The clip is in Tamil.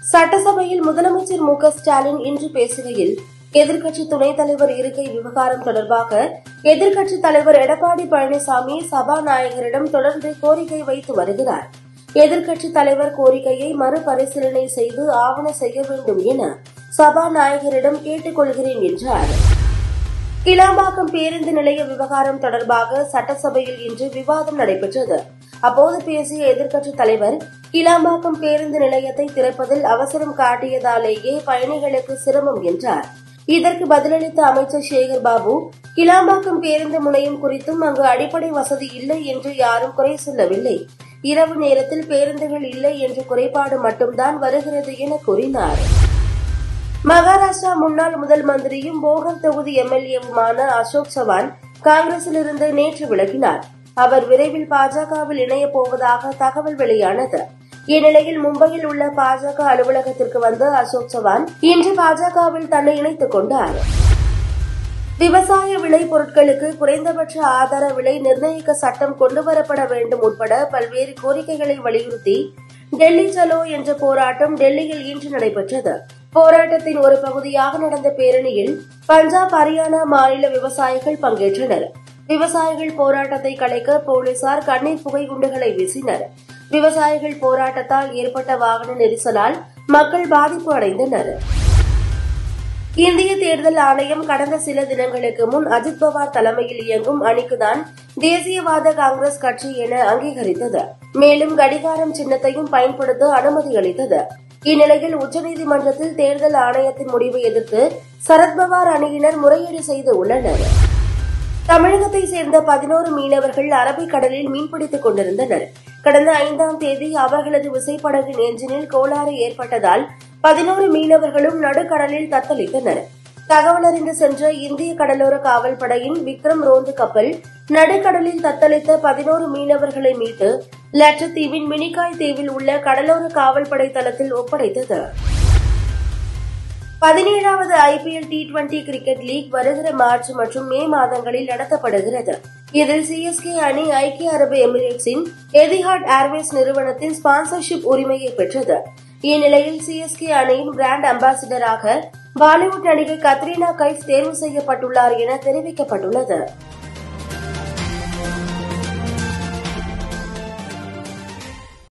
சட்டசபையில் முதலமைச்சர் மு க ஸ்டாலின் இன்று பேசுகையில் எதிர்க்கட்சி துணைத் தலைவர் இருக்கை விவகாரம் தொடர்பாக எதிர்க்கட்சி தலைவர் எடப்பாடி பழனிசாமி சபாநாயகரிடம் தொடர்ந்து கோரிக்கை வைத்து வருகிறார் எதிர்க்கட்சி தலைவர் கோரிக்கையை மறுபரிசீலனை செய்து ஆவண செய்ய வேண்டும் என சபாநாயகரிடம் கேட்டுக் கொள்கிறேன் என்றார் கிளாம்பாக்கம் பேருந்து நிலைய விவகாரம் தொடர்பாக சட்டசபையில் இன்று விவாதம் நடைபெற்றது அப்போது பேசிய எதிர்க்கட்சித் தலைவர் கிளாம்பாக்கம் பேருந்து நிலையத்தை திறப்பதில் அவசரம் காட்டியதாலேயே பயணிகளுக்கு சிரமம் என்றார் இதற்கு பதிலளித்த அமைச்சர் சேகர் பாபு கிளாம்பாக்கம் பேருந்து முனையம் குறித்தும் அங்கு அடிப்படை வசதி இல்லை என்று யாரும் குறை சொல்லவில்லை இரவு நேரத்தில் பேருந்துகள் இல்லை என்ற குறைபாடு மட்டும்தான் வருகிறது என கூறினார் மகாராஷ்டிரா முன்னாள் முதல் மந்திரியும் போகர் தொகுதி எம்எல்ஏவுமான அசோக் சவான் காங்கிரசிலிருந்து நேற்று விலகினார் அவர் விரைவில் பாஜகவில் இணையப் போவதாக தகவல் வெளியானது இந்நிலையில் மும்பையில் உள்ள பாஜக அலுவலகத்திற்கு வந்த அசோக் சவான் இன்று பாஜகவில் தன்னை இணைத்துக் கொண்டார் விவசாய விளை பொருட்களுக்கு குறைந்தபட்ச ஆதார விலை நிர்ணயிக்க சட்டம் கொண்டுவரப்பட வேண்டும் உட்பட பல்வேறு கோரிக்கைகளை வலியுறுத்தி டெல்லி சலோ என்ற போராட்டம் டெல்லியில் இன்று நடைபெற்றது போராட்டத்தின் ஒரு பகுதியாக நடந்த பேரணியில் பஞ்சாப் ஹரியானா மாநில விவசாயிகள் பங்கேற்றனர் விவசாயிகள் போராட்டத்தை கலைக்க போலீசார் கண்ணீர் புகை குண்டுகளை வீசினர் விவசாயிகள் போராட்டத்தால் ஏற்பட்ட வாகன நெரிசலால் மக்கள் பாதிப்பு அடைந்தனர் இந்திய தேர்தல் ஆணையம் கடந்த சில தினங்களுக்கு முன் அஜித் பவார் தலைமையில் இயங்கும் அணிக்குதான் தேசியவாத காங்கிரஸ் கட்சி என அங்கீகரித்தது மேலும் கடிகாரம் சின்னத்தையும் பயன்படுத்த அனுமதி அளித்தது இந்நிலையில் உச்சநீதிமன்றத்தில் தேர்தல் ஆணையத்தின் முடிவை எதிர்த்து சரத்பவார் அணியினர் முறையீடு செய்து உள்ளனர் தமிழகத்தை சேர்ந்த பதினோரு மீனவர்கள் அரபிக்கடலில் மீன்பிடித்துக் கொண்டிருந்தனர் கடந்த ஐந்தாம் தேதி அவர்களது விசைப்படகின் எஞ்சினில் கோளாறு ஏற்பட்டதால் பதினோரு மீனவர்களும் நடுக்கடலில் தத்தளித்தனர் தகவல் அறிந்து சென்ற இந்திய கடலோர காவல் படையின் விக்ரம் ரோந்து கப்பல் நடுக்கடலில் தத்தளித்த பதினோரு மீனவர்களை மீட்டு லட்சத்தீவின் மினிகாய் தீவில் உள்ள கடலோர காவல்படை தளத்தில் ஒப்படைத்தது பதினேழாவது IPL T twenty cricket league வருகிற மார்ச் மற்றும் மே மாதங்களில் நடத்தப்படுகிறது இதில் சிஎஸ்கே அணி ஐக்கிய அரபு எமிரேட்ஸின் எதிஹாட் ஏர்வேஸ் நிறுவனத்தின் ஸ்பான்சர்ஷிப் உரிமையை பெற்றது இந்நிலையில் சிஎஸ்கே அணியின் பிராண்ட் அம்பாசிடராக பாலிவுட் நடிகை கத்ரீனா கைஃப் தேர்வு செய்யப்பட்டுள்ளார் என தெரிவிக்கப்பட்டுள்ளது